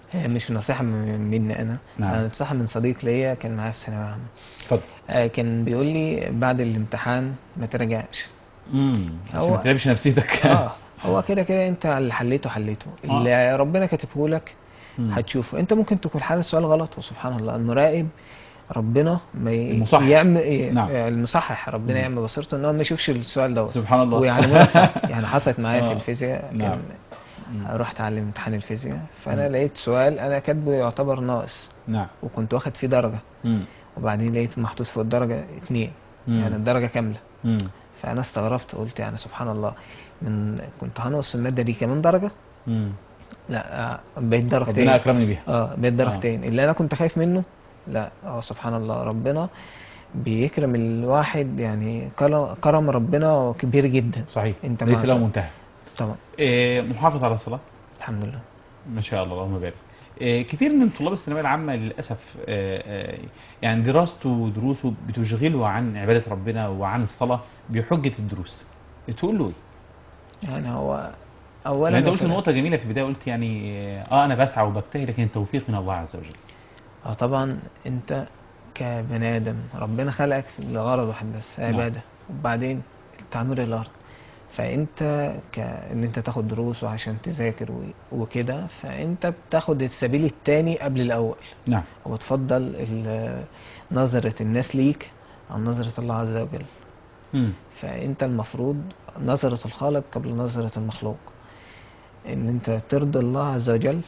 هي مش نصيحة من- مني أنا نعم. أنا نصيحة من صديق ليا كان معايا في ثانوية عامة اتفضل آه، كان بيقول لي بعد الامتحان ما تراجعش امم عشان هو- ما تتعبش نفسيتك اه هو كده كده انت اللي حليته حليته آه. اللي ربنا كاتبه لك مم. هتشوفه انت ممكن تكون حل السؤال غلط وسبحان الله المراقب ربنا ما ي- المصحح. يعمل إيه نعم. آه، المصحح ربنا مم. يعمل بصيرته ان هو ما يشوفش السؤال دوت سبحان الله ويعلمه لك صح يعني حصلت معايا آه. في الفيزياء نعم. كان مم. رحت اعلم امتحان الفيزياء فانا مم. لقيت سؤال انا كاتبه يعتبر ناقص نعم وكنت واخد فيه درجة مم. وبعدين لقيت محطوط فوق الدرجة اتنين مم. يعني الدرجة كاملة مم. فانا استغربت قلت يعني سبحان الله من كنت هنقص المادة دي كمان درجة مم. لا آه، بقيت درجتين ربنا اكرمني بيها اه بقيت درجتين اللي انا كنت خايف منه لا اه سبحان الله ربنا بيكرم الواحد يعني كرم- كرم ربنا كبير جدا صحيح انت ليس معك. له منتهى طبعا إيه، محافظ على الصلاه الحمد لله ما شاء الله اللهم بارك إيه، كتير من طلاب الثانويه العامه للاسف آه، آه، يعني دراسته ودروسه بتشغله عن عباده ربنا وعن الصلاه بحجه الدروس تقول له ايه؟ يعني هو اولا يعني انت قلت مثلاً- نقطه جميله في البدايه قلت يعني اه انا بسعى وبجتهد لكن التوفيق من الله عز وجل اه طبعا انت كبني ادم ربنا خلقك لغرض واحد بس نعم. عباده وبعدين تعمير الارض فانت ك... ان انت تاخد دروس وعشان تذاكر و... وكده فانت بتاخد السبيل التاني قبل الاول نعم وتفضل ال- نظرة الناس ليك عن نظرة الله عز وجل مم. فانت المفروض نظرة الخالق قبل نظرة المخلوق ان انت ترضي الله عز وجل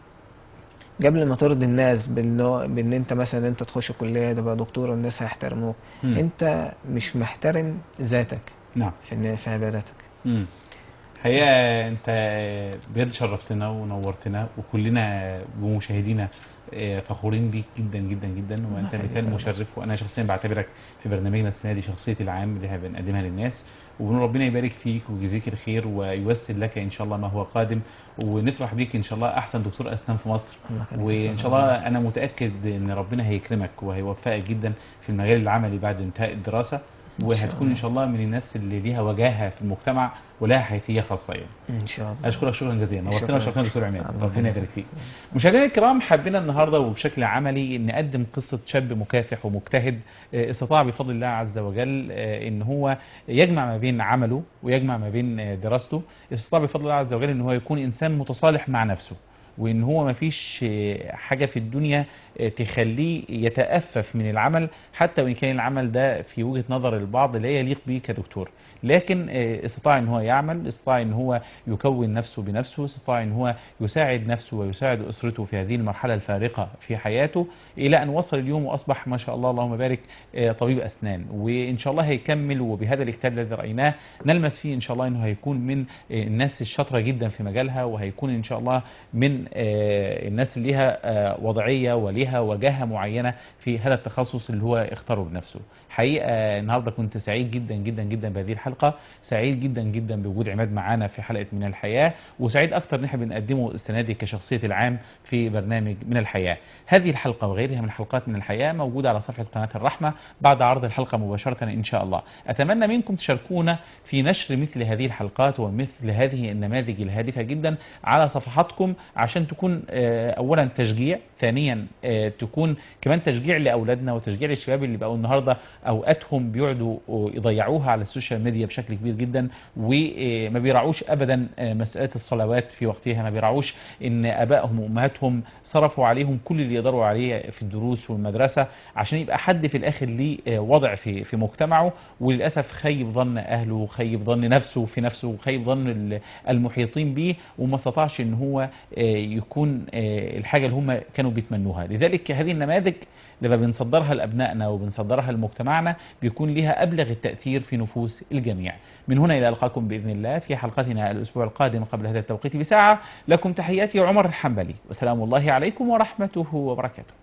قبل ما ترضي الناس بانه بان انت مثلا انت تخش كلية تبقى دكتور والناس هيحترموك مم. انت مش محترم ذاتك نعم في إن- في عبادتك مم. حقيقة انت بجد شرفتنا ونورتنا وكلنا بمشاهدينا آه، فخورين بيك جدا جدا جدا وانت يخليك مثال يا رب. مشرف وانا شخصيا بعتبرك في برنامجنا السنه دي شخصيه العام اللي احنا بنقدمها للناس وبنقول ربنا يبارك فيك ويجزيك الخير ويوسل لك ان شاء الله ما هو قادم ونفرح بيك ان شاء الله احسن دكتور اسنان في مصر الله يخليك. وان شاء الله انا متاكد ان ربنا هيكرمك وهيوفقك جدا في المجال العملي بعد انتهاء الدراسه شاء وهتكون ان الله. شاء الله من الناس اللي ليها وجاهه في المجتمع ولها حيثيه خاصه يعني ان شاء الله اشكرك شكرا جزيلا نورتنا شكراً. وشرفتنا دكتور عماد الله ربنا يخليك. يبارك فيك مشاهدينا الكرام حبينا النهارده وبشكل عملي نقدم قصه شاب مكافح ومجتهد آه، استطاع بفضل الله عز وجل آه، ان هو يجمع ما بين عمله ويجمع ما بين آه، دراسته استطاع بفضل الله عز وجل ان هو يكون انسان متصالح مع نفسه وان هو ما فيش آه، حاجه في الدنيا آه، تخليه يتأفف من العمل حتى وان كان العمل ده في وجهة نظر البعض لا يليق به كدكتور لكن آه، استطاع ان هو يعمل استطاع ان هو يكون نفسه بنفسه استطاع ان هو يساعد نفسه ويساعد اسرته في هذه المرحله الفارقه في حياته الى ان وصل اليوم واصبح ما شاء الله اللهم بارك آه، طبيب اسنان وان شاء الله هيكمل وبهذا الاجتهاد الذي رايناه نلمس فيه ان شاء الله انه هيكون من آه، الناس الشاطره جدا في مجالها وهيكون ان شاء الله من آه، الناس اللي ليها آه، وضعيه وليها وجاهه معينه في هذا التخصص اللي هو اختاره بنفسه حقيقه النهارده كنت سعيد جدا جدا جدا بهذه الحلقه سعيد جدا جدا بوجود عماد معانا في حلقه من الحياه وسعيد اكتر ان احنا بنقدمه السنه دي كشخصيه العام في برنامج من الحياه هذه الحلقه وغيرها من حلقات من الحياه موجوده على صفحه قناه الرحمه بعد عرض الحلقه مباشره ان شاء الله اتمنى منكم تشاركونا في نشر مثل هذه الحلقات ومثل هذه النماذج الهادفه جدا على صفحاتكم عشان تكون آه، اولا تشجيع ثانيا آه، تكون كمان تشجيع لاولادنا وتشجيع للشباب اللي بقوا النهارده اوقاتهم بيقعدوا يضيعوها على السوشيال ميديا بشكل كبير جدا وما بيراعوش ابدا آه، مساله الصلوات في وقتها ما بيراعوش ان ابائهم وامهاتهم صرفوا عليهم كل اللي يقدروا عليه في الدروس والمدرسه عشان يبقى حد في الاخر ليه آه، وضع في في مجتمعه وللاسف خيب ظن اهله وخيب ظن نفسه في نفسه وخيب ظن ال- المحيطين به وما استطاعش ان هو آه، يكون آه، الحاجه اللي هم كانوا بيتمنوها لذلك هذه النماذج لما بنصدرها لابنائنا وبنصدرها لمجتمعنا بيكون لها ابلغ التاثير في نفوس الجميع من هنا الى القاكم باذن الله في حلقتنا الاسبوع القادم قبل هذا التوقيت بساعه لكم تحياتي عمر الحنبلي وسلام الله عليكم ورحمته وبركاته